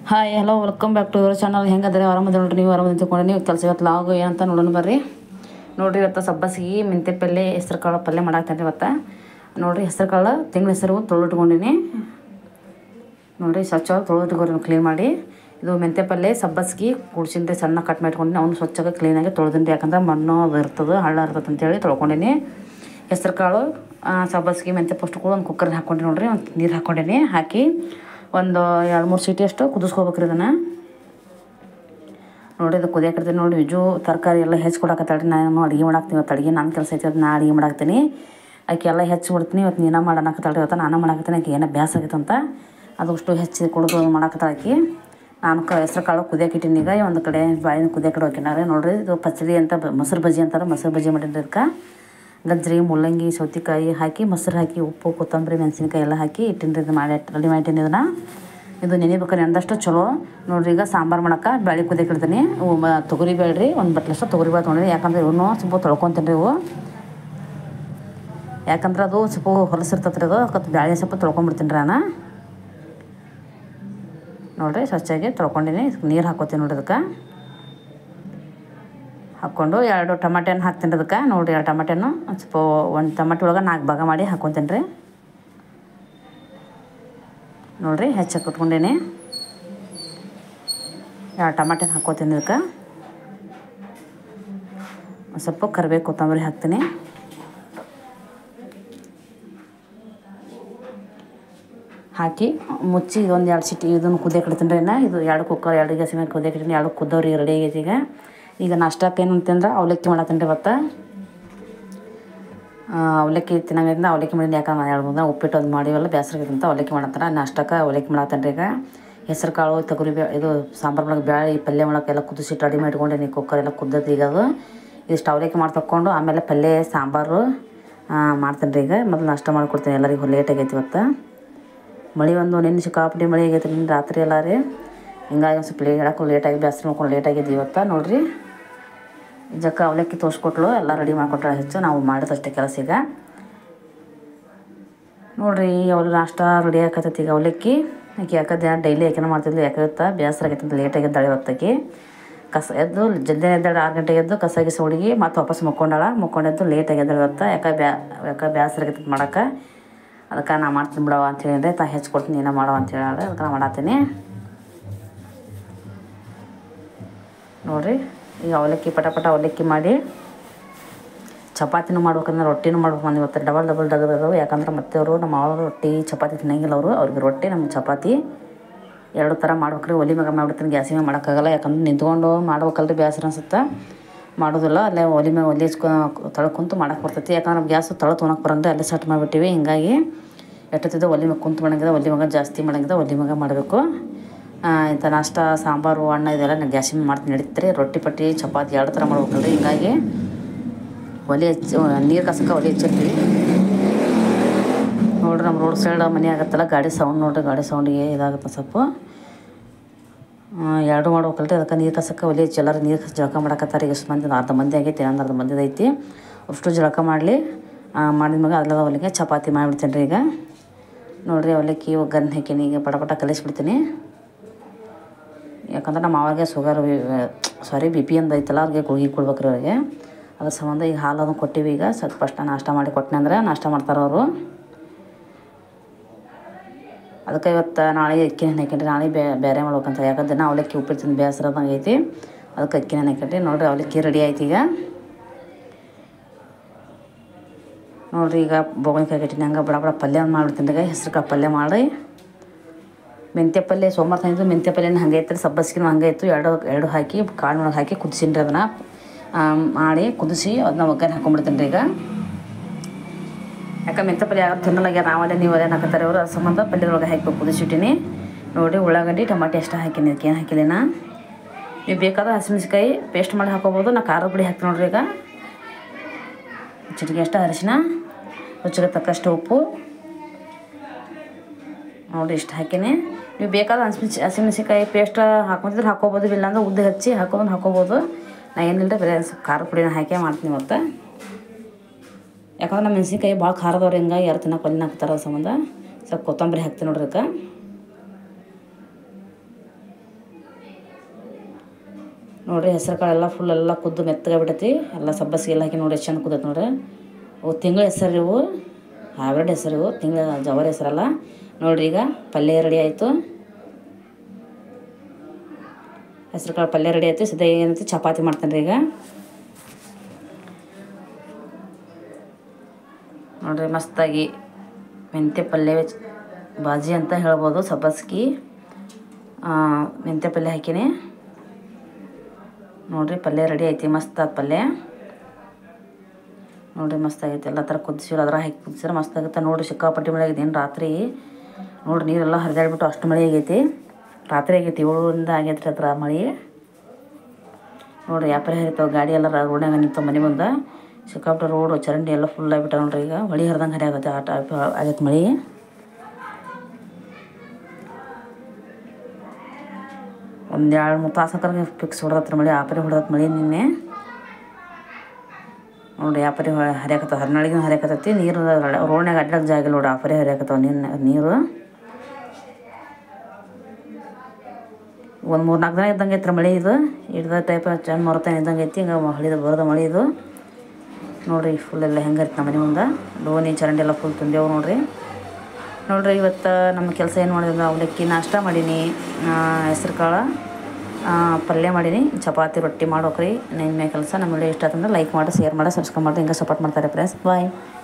hi hello welcome back to your channel ಹೆಂಗದ್ರೆ ಆರಾಮದ ನೋಡ್ರಿ ನೀವು ಆರಾಮದ ತಿಳ್ಕೊಂಡು ನೀವು ಕೆಲಸ ಇವತ್ತು ಲಾಗ್ ಏನಂತ ನೋಡೋಣ ಬರ್ರಿ ನೋಡ್ರಿ ಇವತ್ತು ಸಬ್ಬಸಿಗೆ ಮೆಂತ್ಯ ಪಲ್ಯ ಹೆಸ್ರು ಕಾಳು ಪಲ್ಯ ಮಾಡಾಕ್ತೇನೆ ಇವತ್ತು ನೋಡ್ರಿ ಹೆಸ್ರು ಕಾಳು ತಿಂಗಳ ಹೆಸರು ತೊಳೆದಿಟ್ಕೊಂಡಿನಿ ನೋಡ್ರಿ ಸ್ವಚ್ಛವಾಗಿ ತೊಳೆದಿಟ್ಕೊಂಡು ಕ್ಲೀನ್ ಮಾಡಿ ಇದು ಮೆಂತ್ಯ ಪಲ್ಯ ಸಬ್ಬಸ್ಗಿ ಕುಡ್ಸಿಂದ ಸಣ್ಣ ಕಟ್ ಮಾಡ್ಕೊಂಡಿನಿ ಅವ್ನು ಸ್ವಚ್ಛವಾಗಿ ಕ್ಲೀನಾಗಿ ತೊಳೆದಿನಿ ಯಾಕಂದ್ರೆ ಮಣ್ಣು ಅದು ಇರ್ತದೆ ಹಳ್ಳ ಇರ್ತದೆ ಅಂತೇಳಿ ತೊಳ್ಕೊಂಡಿನಿ ಹೆಸ್ರು ಕಾಳು ಸಬ್ಬಸ್ಗಿ ಮೆಂತ್ಯ ಪಷ್ಟು ಕೂಡ ಒಂದು ಕುಕ್ಕರ್ಗೆ ಹಾಕ್ಕೊಂಡಿ ನೋಡ್ರಿ ಒಂದು ನೀರು ಹಾಕ್ಕೊಂಡೀನಿ ಹಾಕಿ ಒಂದು ಎರಡು ಮೂರು ಸೀಟಿ ಅಷ್ಟು ಕುದಿಸ್ಕೋಬೇಕ್ರಿ ಇದನ್ನು ನೋಡ್ರಿ ಇದು ಕುದಿಯಾಕಿರ್ತೀನಿ ನೋಡಿ ವಿಜು ತರಕಾರಿ ಎಲ್ಲ ಹೆಚ್ಚಿ ಕೊಡಕತ್ತಾಳ್ರಿ ನಾನು ಅಡುಗೆ ಮಾಡಾಕ್ತೀನಿ ಇವತ್ತು ಅಡುಗೆ ನನ್ನ ಕೆಲಸ ಐತಿ ಅದು ನಾ ಅಡುಗೆ ಮಾಡಾಕ್ತೀನಿ ಆಕೆ ಎಲ್ಲ ಹೆಚ್ಚಿ ಬಿಡ್ತೀನಿ ಇವತ್ತು ನೀನ ಮಾಡಾಕತ್ತಾಳ್ರಿ ಇವತ್ತು ನಾನು ಮಾಡಾಕತ್ತೀನಿ ಆಕೆ ಏನೋ ಬ್ಯಾಸ ಆಗೈತೆ ಅಂತ ಅದು ಅಷ್ಟು ಹೆಚ್ಚಿ ಕುಡಿದು ಮಾಡಾಕತ್ತಾಳ ಆಕಿ ನಾನು ಕ ಹೆಸ್ರು ಕಾಳು ಕುದಿಯಾಕಿಟ್ಟಿನಿ ಈಗ ಒಂದು ಕಡೆ ಬಾಳಿನ ಕುದಿಯಾಕಿಡ ಹೋಗಿನಾರೆ ನೋಡ್ರಿ ಇದು ಪಚ್ಚಡಿ ಅಂತ ಬ- ಮೊಸರು ಬಜ್ಜಿ ಅಂತಾರೆ ಮೊಸರು ಬಜ್ಜಿ ಮಾಡಿರಿ ಅದಕ್ಕೆ ಗಜ್ರಿ ಮುಲ್ಲಂಗಿ ಸೌತೆಕಾಯಿ ಹಾಕಿ ಮೊಸರು ಹಾಕಿ ಉಪ್ಪು ಕೊತ್ತಂಬರಿ ಮೆಣಸಿನ್ಕಾಯಿ ಎಲ್ಲ ಹಾಕಿ ಇಟ್ಟಿನಿ ಇದು ಮಾಡಿ ರೆಡಿ ಮಾಡಿಟ್ಟಿನಿ ಇದನ್ನು ಇದು ನೆನಿಬೇಕಾದ್ರೆ ಎಂದಷ್ಟು ಚಲೋ ನೋಡ್ರಿ ಈಗ ಸಾಂಬಾರು ಮಾಡಕ್ಕೆ ಬೇಳೆ ಕುದಿಯಾಕಿಡ್ತೀನಿ ಇವು ಮ ತೊಗರಿ ಬೇಳೆ ರೀ ಒಂದು ಬಟ್ಲಷ್ಟು ತೊಗರಿ ಬೇಳೆ ತೊಗೊಂಡ್ರಿ ಯಾಕಂದ್ರೆ ಇವನು ಸ್ವಲ್ಪ ತೊಳ್ಕೊತೀನಿ ರೀ ಇವು ಯಾಕಂದ್ರೆ ಅದು ಸ್ವಲ್ಪ ಹೊಲಸಿರ್ತೈತೆ ರೀ ಅದು ಅದಕ್ಕೆ ಬ್ಯಾಳೆ ಸ್ವಲ್ಪ ತೊಳ್ಕೊಂಬಿಡ್ತೀನಿ ರೀ ನಾನು ನೋಡ್ರಿ ಸ್ವಚ್ಛಾಗಿ ತೊಳ್ಕೊಂಡಿನಿ ನೀರು ಹಾಕೋತೀನಿ ನೋಡ್ರಿ ಅದಕ್ಕೆ ಹಾಕ್ಕೊಂಡು ಎರಡು ಟಮಾಟೆ ಹಣ್ಣು ಹಾಕ್ತೀನಿ ರೀ ಅದಕ್ಕೆ ನೋಡಿರಿ ಎರಡು ಟಮಾಟೆ ಹಣ್ಣು ಒಂದು ಸ್ವಲ್ಪ ಒಂದು ಟಮಾಟೆ ಒಳಗೆ ನಾಲ್ಕು ಭಾಗ ಮಾಡಿ ಹಾಕ್ಕೊತೀನಿ ರೀ ನೋಡಿರಿ ಹೆಚ್ಚಾಗಿ ಕುಟ್ಕೊಂಡೀನಿ ಎರಡು ಟಮಾಟೆ ಹಣ್ಣು ಹಾಕ್ಕೋತೀನಿ ಇದಕ್ಕೆ ಒಂದು ಸ್ವಲ್ಪ ಕರಿಬೇವು ಕೊತ್ತಂಬರಿ ಹಾಕ್ತೀನಿ ಹಾಕಿ ಮುಚ್ಚಿ ಒಂದು ಎರಡು ಸಿಟಿ ಇದನ್ನು ಕುದಿಯಕ್ಕೆ ಇಡ್ತೀನಿ ರೀ ಇನ್ನು ಇದು ಎರಡು ಕುಕ್ಕರ್ ಎರಡು ಗ್ಯಾಸ್ ಮೇಲೆ ಕುದಿಯಕ್ಕೆ ಇಡ್ತೀನಿ ಎರಡು ಕುದ್ದವ್ರಿ ರೆಡಿ ಆಗೈತಿ ಈಗ ಈಗ ನಾಷ್ಟಕ್ಕೆ ಏನು ಅಂತಂದ್ರೆ ಅವಲಕ್ಕಿ ಮಾಡತ್ತೀನಿ ರೀ ಇವತ್ತು ಆ, ಅವಲಕ್ಕಿ ತಿನ್ನಂಗಿಂದ ಅವಲಕ್ಕಿ ಮಾಡಿದ್ದು ಯಾಕಂದ್ರೆ ನಾನು ಹೇಳ್ಬೋದು ಉಪ್ಪಿಟ್ಟು ಅದು ಮಾಡಿವಲ್ಲ ಬೇಸರ ಅಂತ ಅವಲಕ್ಕಿ ಮಾಡತ್ತಾರ ನಾಷ್ಟಕ್ಕೆ ಅವಲಕ್ಕಿ ಮಾಡತ್ತೇನೆ ರೀ ಈಗ ಹೆಸ್ರು ಕಾಳು ತೊಗರಿ ಬೇ ಇದು ಸಾಂಬಾರು ಒಳಗೆ ಬ್ಯಾಳಿ ಪಲ್ಯ ಮಾಡಕ್ಕೆ ಎಲ್ಲ ಕುದಿಸಿಟ್ಟು ರೆಡಿ ಮಾಡ್ಕೊಂಡೀನಿ ಕುಕ್ಕರ್ ಎಲ್ಲ ಕುದ್ದೈತಿ ಈಗ ಅದು ಇಷ್ಟು ಅವಲಕ್ಕಿ ಮಾಡಿ ತಕ್ಕೊಂಡು ಆಮೇಲೆ ಪಲ್ಯ ಸಾಂಬಾರು ಮಾಡ್ತೇನೆ ರೀ ಈಗ ಮೊದಲು ನಾಷ್ಟ ಮಾಡ್ಕೊಡ್ತೀನಿ ಎಲ್ಲರಿಗೂ ಲೇಟ್ ಆಗೈತಿ ಇವತ್ತು ಮಳೆ ಒಂದು ನಿನ್ನೆ ಸಿಕ್ಕಾಪಟ್ಟೆ ಮಳೆ ಆಗೈತೆ ನಿನ್ನೆ ರಾತ್ರಿ ಎಲ್ಲ ರೀ ಹಿಂಗಾಗಿ ಒಂದು ಸ್ವಲ್ಪ ಲೇ ಹೇಳಕ್ಕೆ ಲೇಟಾಗಿ ಬೇಸರ ಮಾಡ್ಕೊಂಡು ಲೇಟ್ ಆಗಿದ್ದು ಇವತ್ತು ನೋಡಿರಿ ಜಕ್ಕ ಅವಲಕ್ಕಿ ತೋರಿಸ್ಕೊಟ್ಲು ಎಲ್ಲ ರೆಡಿ ಮಾಡಿಕೊಟ್ರೆ ಹೆಚ್ಚು ನಾವು ಮಾಡಿದಷ್ಟೇ ಕೆಲಸ ಈಗ ನೋಡ್ರಿ ಅವಳು ನಾಷ್ಟ ರೆಡಿ ಆಕತ್ತೈತಿ ಈಗ ಅವಲಕ್ಕಿ ಆಕೆ ಯಾಕಂದ್ರೆ ಡೈಲಿ ಯಾಕೆನ ಮಾಡ್ತಿದ್ಲು ಯಾಕತ್ತ ಬೇಸರ ಆಗೈತೆ ಅಂತ ಲೇಟ್ ಆಗಿದ್ದಾಳೆ ಇವತ್ತಾಕಿ ಕಸ ಎದ್ದು ಜಲ್ದಿ ಎದ್ದಾಳೆ ಆರು ಗಂಟೆಗೆ ಎದ್ದು ಕಸ ಗಿಸ ಹುಡುಗಿ ಮತ್ತೆ ವಾಪಸ್ ಮುಕ್ಕೊಂಡಾಳ ಮುಕ್ಕೊಂಡೆದ್ದು ಲೇಟ್ ಆಗಿದ್ದಾಳೆ ಇವತ್ತು ಯಾಕೆ ಬ್ಯಾ ಯಾಕೆ ಬೇಸರ ಆಗೈತೆ ಅಂತ ಮಾಡಕ್ಕೆ ಅದಕ್ಕೆ ನಾ ಮಾಡ್ತೀನಿ ಬಿಡವ ಅಂತ ಹೇಳಿದ್ರೆ ತಾ ಹೆಚ್ಚು ಕೊಡ್ತೀನಿ ನೀನು ಮಾಡವ ಅಂತ ಹೇಳಿ ಅದಕ್ಕೆ ನಾ ಮಾಡತ್ತೀನಿ ನೋಡಿರಿ ಈಗ ಅವಲಕ್ಕಿ ಪಟ ಪಟ ಅವಲಕ್ಕಿ ಮಾಡಿ ಚಪಾತಿನೂ ಮಾಡ್ಬೇಕಂದ್ರೆ ರೊಟ್ಟಿನೂ ಮಾಡ್ಬೇಕು ಬಂದು ಇವತ್ತು ಡಬಲ್ ಡಬಲ್ ಡಗದವು ಯಾಕಂದ್ರೆ ಮತ್ತೆ ಅವರು ನಮ್ಮ ಅವರು ರೊಟ್ಟಿ ಚಪಾತಿ ತಿನ್ನಂಗಿಲ್ಲ ಅವರು ಅವ್ರಿಗೆ ರೊಟ್ಟಿ ನಮ್ಗೆ ಚಪಾತಿ ಎರಡು ಥರ ಮಾಡ್ಬೇಕ್ರಿ ಒಲಿ ಮ್ಯಾಗ ಮಾಡ್ಬಿಡ್ತೀನಿ ಗ್ಯಾಸಿನ ಮ್ಯಾಗ ಮಾಡೋಕ್ಕಾಗಲ್ಲ ಯಾಕಂದ್ರೆ ನಿಂತ್ಕೊಂಡು ಮಾಡ್ಬೇಕಲ್ರಿ ಬೇಸರ ಅನ್ಸುತ್ತೆ ಮಾಡೋದಿಲ್ಲ ಅಲ್ಲೇ ಒಲಿ ಮ್ಯಾಗ ಒಲಿ ಹಚ್ಕೊ ತಳ ಕುಂತು ಮಾಡಕ್ಕೆ ಬರ್ತೈತಿ ಯಾಕಂದ್ರೆ ಗ್ಯಾಸ್ ತಳ ತೊಗೊಳಕ್ಕೆ ಬರಂದ್ರೆ ಅಲ್ಲೇ ಸೆಟ್ ಮಾಡಿಬಿಟ್ಟಿವಿ ಹಿಂಗಾಗಿ ಎಷ್ಟೊತ್ತಿದ್ದು ಒಲಿ ಮ್ಯಾಗ ಕುಂತು ಮಾಡಂಗಿದೆ ಒಲಿ ಮ್ಯಾಗ ಜಾಸ್ತಿ ಮಾಡಂಗಿದೆ ಒಲಿ ಮ್ಯಾಗ ಮಾಡಬೇಕು ಇಂಥ ನಾಷ್ಟ ಸಾಂಬಾರು ಹಣ್ಣು ಇದೆಲ್ಲ ನಾನು ಗ್ಯಾಸಿನ ಮಾಡ್ತೀನಿ ನಡೀತಾರೆ ರೊಟ್ಟಿ ಪಟ್ಟಿ ಚಪಾತಿ ಎರಡು ಥರ ಮಾಡ್ಬೇಕಲ್ರಿ ಹಿಂಗಾಗಿ ಒಲೆ ಹಚ್ಚಿ ನೀರು ಕಸಕ್ಕೆ ಒಲೆ ಹಚ್ಚಿರ್ತೀವಿ ನೋಡ್ರಿ ನಮ್ಮ ರೋಡ್ ಸೈಡ್ ಮನೆ ಆಗತ್ತಲ್ಲ ಗಾಡಿ ಸೌಂಡ್ ನೋಡ್ರಿ ಗಾಡಿ ಸೌಂಡಿಗೆ ಇದಾಗುತ್ತೆ ಸ್ವಲ್ಪ ಆ, ಎರಡು ಮಾಡ್ಬೇಕಲ್ರಿ ಅದಕ್ಕೆ ನೀರು ಕಸಕ್ಕೆ ಒಲೆ ಹಚ್ಚಿ ಎಲ್ಲರೂ ನೀರು ಕಸ ಜಳಕ ಮಾಡಕತ್ತಾರೆ ಈಗ ಎಷ್ಟು ಮಂದಿ ಒಂದು ಅರ್ಧ ಮಂದಿ ಆಗೈತಿ ಇನ್ನೊಂದು ಅರ್ಧ ಮಂದಿ ಐತಿ ಅಷ್ಟು ಜಳಕ ಮಾಡಲಿ ಮಾಡಿದ ಮ್ಯಾಗ ಅಲ್ಲದ ಅವಲಿಗೆ ಚಪಾತಿ ಮಾಡಿಬಿಡ್ತೀನಿ ರೀ ಈಗ ನೋಡ್ರಿ ಅವಲಕ್ಕಿ ಒಗ್ಗರಣೆ ಹಾಕೀನಿ ಈಗ ಪಟ ಪಟ ಕಲಿಸ್ಬಿಡ್ತೀನಿ ಯಾಕಂದ್ರೆ ನಮ್ಮ ಮಾವಾಗೆ ಶುಗರ್ ಸಾರಿ ಬಿ ಪಿ ಅಂದ ಐತಲ್ಲ ಅವ್ರಿಗೆ ಗುಳಿಗೆ ಕೊಡ್ಬೇಕ್ರಿ ಅವ್ರಿಗೆ ಅದ್ರ ಸಂಬಂಧ ಈಗ ಹಾಲು ಅದನ್ನು ಕೊಟ್ಟಿವಿ ಈಗ ಸ್ವಲ್ಪ ಫಸ್ಟ್ ನಾಷ್ಟ ಮಾಡಿ ಕೊಟ್ಟನೆ ಅಂದ್ರೆ ನಾಷ್ಟ ಮಾಡ್ತಾರೆ ಅವರು ಅದಕ್ಕೆ ಇವತ್ತು ನಾಳೆ ಅಕ್ಕಿ ನೆನೆ ಹಾಕಿನ್ರಿ ನಾಳೆ ಬೇ ಬೇರೆ ಮಾಡ್ಬೇಕಂತ ಯಾಕಂದ್ರೆ ದಿನ ಅವಲಕ್ಕಿ ಉಪ್ಪಿಟ್ಟು ತಿಂದು ಬೇಸರದಂಗೆ ಐತಿ ಅದಕ್ಕೆ ಅಕ್ಕಿ ನೆನೆ ಹಾಕಿನ್ರಿ ನೋಡ್ರಿ ಅವಲಕ್ಕಿ ರೆಡಿ ಆಯ್ತು ಈಗ ನೋಡ್ರಿ ಈಗ ಬೋಗಣಿಕಾಯಿ ಕಟ್ಟಿನಿ ಹಂಗೆ ಬಡ ಬಡ ಪಲ್ಯ ಮಾಡ್ಬಿಡ್ತೀನಿ ಈಗ ಹೆಸ್ರು ಕಾಳು ಪಲ್ಯ ಮಾಡಿ ಮೆಂತ್ಯ ಪಲ್ಯ ಸೋಮವಾರ ತಂದಿದ್ದು ಮೆಂತ್ಯ ಪಲ್ಯನ ಹಂಗೆ ಐತ್ರಿ ಸಬ್ಬಸ್ಗಿನೂ ಹಂಗೆ ಇತ್ತು ಎರಡು ಎರಡು ಹಾಕಿ ಕಾಳಿನೊಳಗೆ ಹಾಕಿ ಕುದಿಸಿನಿ ರೀ ಅದನ್ನು ಮಾಡಿ ಕುದಿಸಿ ಅದನ್ನ ಒಗ್ಗರಣೆ ಹಾಕೊಂಡ್ಬಿಡ್ತೀನಿ ರೀ ಈಗ ಯಾಕೆ ಮೆಂತ್ಯ ಪಲ್ಯ ಯಾರು ತಿನ್ನಲಾಗ್ಯಾರ ನಾವಲ್ಲೇ ನೀವು ಅದೇ ಹಾಕತ್ತಾರೆ ಅವರು ಅದ್ರ ಸಂಬಂಧ ಪಲ್ಯದೊಳಗೆ ಹಾಕ್ಬೇಕು ಕುದಿಸಿಟ್ಟಿನಿ ನೋಡಿ ಉಳ್ಳಾಗಡ್ಡಿ ಟಮಾಟೆ ಎಷ್ಟು ಹಾಕಿನಿ ಅದಕ್ಕೆ ಏನು ಹಾಕಿಲ್ಲ ನಾ ನೀವು ಬೇಕಾದ್ರೆ ಹಸಿಮೆಣ್ಸಿಕಾಯಿ ಪೇಸ್ಟ್ ಮಾಡಿ ಹಾಕೋಬೋದು ನಾ ಖಾರದ ಪುಡಿ ಹಾಕ್ತೀನಿ ನೋಡ್ರಿ ಈಗ ಚಿಟಿಕೆ ಅಷ್ಟು ಅರಿಶಿನ ರುಚಿಗೆ ತಕ್ಕಷ್ಟು ಉಪ್ಪು ನೋಡಿ ಇಷ್ಟು ಹಾಕಿನಿ ನೀವು ಬೇಕಾದ್ರೆ ಹಸಿಮೆಣ್ಸಿ ಹಸಿಮೆಣ್ಸಿಕಾಯಿ ಪೇಸ್ಟ್ ಹಾಕೊಂತಿದ್ರೆ ಹಾಕೋಬೋದು ಇಲ್ಲಾಂದ್ರೆ ಉದ್ದ ಹಚ್ಚಿ ಹಾಕೋದು ಹಾಕೋಬೋದು ನಾ ಏನಿಲ್ಲ ಬರೀ ಸ್ವಲ್ಪ ಖಾರ ಪುಡಿನ ಹಾಕಿ ಮಾಡ್ತೀನಿ ಮತ್ತು ಯಾಕಂದ್ರೆ ನಮ್ಮ ಮೆಣಸಿನ್ಕಾಯಿ ಭಾಳ ಖಾರದವ್ರು ಹಿಂಗಾಗಿ ಯಾರು ತಿನ್ನಕ್ಕೆ ಒಲಿನ ಹಾಕ್ತಾರ ಅದ್ರ ಸಂಬಂಧ ಸ್ವಲ್ಪ ಕೊತ್ತಂಬರಿ ಹಾಕ್ತೀನಿ ನೋಡ್ರಿ ಅದಕ್ಕೆ ನೋಡಿರಿ ಹೆಸ್ರು ಕಾಳೆಲ್ಲ ಫುಲ್ ಎಲ್ಲ ಕುದ್ದು ಮೆತ್ತಗೆ ಬಿಟ್ಟೈತಿ ಎಲ್ಲ ಸಬ್ಬಸಿಗೆ ಎಲ್ಲ ಹಾಕಿ ನೋಡಿ ಎಷ್ಟು ಚಂದ ಕುದೈತೆ ನೋಡ್ರಿ ಅವು ತಿಂಗಳ ಹೆಸರು ಇವು ಹ್ಯಾಬ್ರಿಡ್ ಹೆಸರು ಇವು ತಿಂಗಳ ಜವಾರಿ ಹೆಸರಲ್ಲ ನೋಡ್ರಿ ಈಗ ಪಲ್ಯ ರೆಡಿ ಆಯಿತು ಹೆಸ್ರು ಕಾಳು ಪಲ್ಯ ರೆಡಿ ಆಯ್ತು ಸದ್ಯ ಏನೈತಿ ಚಪಾತಿ ಮಾಡ್ತೇನೆ ರೀ ಈಗ ನೋಡ್ರಿ ಮಸ್ತಾಗಿ ಮೆಂತ್ಯ ಪಲ್ಯ ವೆಚ್- ಬಾಜಿ ಅಂತ ಹೇಳ್ಬೋದು ಸಬ್ಬಸ್ಗಿ ಆ, ಮೆಂತ್ಯ ಪಲ್ಯ ಹಾಕೀನಿ ನೋಡ್ರಿ ಪಲ್ಯ ರೆಡಿ ಐತಿ ಮಸ್ತ್ ಆದ ಪಲ್ಯ ನೋಡ್ರಿ ಮಸ್ತ್ ಆಗೈತಿ ಎಲ್ಲ ಥರ ಕುದಿಸಿರು ಅದ್ರ ಹಾಕಿ ಕುದಿಸಿದ್ರೆ ಮಸ್ತ್ ಆಗುತ್ತೆ ನೋಡ್ರಿ ಸಿಕ್ಕಾಪಟ್ಟಿ ಮಳೆ ಆಗೈತಿ ಏನು ರಾತ್ರಿ ನೋಡ್ರಿ ನೀರೆಲ್ಲ ಹರಿದಾಡ್ಬಿಟ್ಟು ಅಷ್ಟು ಮಳೆ ಆಗೈತಿ ರಾತ್ರಿ ಆಗೈತಿ ಏಳರಿಂದ ಆಗೈತಿ ರೀ ಹತ್ರ ಮಳೆ ನೋಡ್ರಿ ವ್ಯಾಪಾರ ಹರಿತಾವ ಗಾಡಿ ಎಲ್ಲ ರೋಡ್ನಾಗ ನಿಂತಾವ ಮನೆ ಮುಂದೆ ಸಿಕ್ಕಾಪಟ್ಟೆ ರೋಡು ಚರಂಡಿ ಎಲ್ಲ ಫುಲ್ ಆಗಿಬಿಟ್ಟ ನೋಡ್ರಿ ಈಗ ಹೊಳಿ ಹರಿದಂಗೆ ಹರಿಯಾಗತ್ತೆ ಆ ಟೈಪ್ ಆಗೈತೆ ಮಳೆ ಒಂದು ಎರಡು ಮೂರು ತಾಸು ಹಾಕಂಗೆ ಫಿಕ್ಸ್ ಹೊಡೆದತ್ರ ಮಳೆ ಆಪರಿ ಹೊಡೆದತ್ ಮಳೆ ನಿನ್ನೆ ನೋಡಿ ಆಪರಿ ಹರಿಯಾಕತ್ತವ ಹರಿನಾಳಿಗೆ ಹರಿಯಾಕತ್ತೈತಿ ನೀರು ರೋಡ್ನಾಗ ಅಡ್ಡಾಕ್ ಜಾಗ ಇಲ್ಲ ನೋಡಿ ಆಪರಿ ಹರಿಯಾಕತ್ತವ ನೀರು ನೀರು ಒಂದು ಮೂರು ನಾಲ್ಕು ದಿನ ಇದ್ದಂಗೆ ಐತ್ರ ಮಳೆ ಇದು ಹಿಡ್ದ ಟೈಪ್ ಚಂದ ಮರತಾನೆ ಇದ್ದಂಗೆ ಐತಿ ಹಿಂಗೆ ಹಳಿದ ಬರೋದ ಮಳೆ ಇದು ನೋಡ್ರಿ ಫುಲ್ ಎಲ್ಲ ಹೆಂಗೆ ಐತೆ ನಮ್ಮ ಮನೆ ಮುಂದೆ ಡೋನಿ ಚರಂಡಿ ಎಲ್ಲ ಫುಲ್ ತುಂಬ್ಯಾವು ನೋಡ್ರಿ ನೋಡ್ರಿ ಇವತ್ತು ನಮ್ಮ ಕೆಲಸ ಏನು ಮಾಡಿದ್ರೆ ಅವಲಕ್ಕಿ ನಾಷ್ಟ ಮಾಡೀನಿ ಹೆಸ್ರು ಕಾಳು ಪಲ್ಯ ಮಾಡೀನಿ ಚಪಾತಿ ರೊಟ್ಟಿ ಮಾಡೋಕ್ರಿ ನಿಮ್ಮ ಕೆಲಸ ನಮ್ಮ ವಿಡಿಯೋ ಇಷ್ಟ ಆತಂದ್ರೆ ಲೈಕ್ ಮಾಡಿ ಶೇರ್ ಮಾಡಿ ಸಬ್ಸ್ಕ್ರೈಬ್ ಮಾಡಿ ಹಿಂಗೆ ಸಪೋರ್ಟ್ ಮಾಡ್ತಾರೆ ಫ್ರೆಂಡ್ಸ್ ಬಾಯ್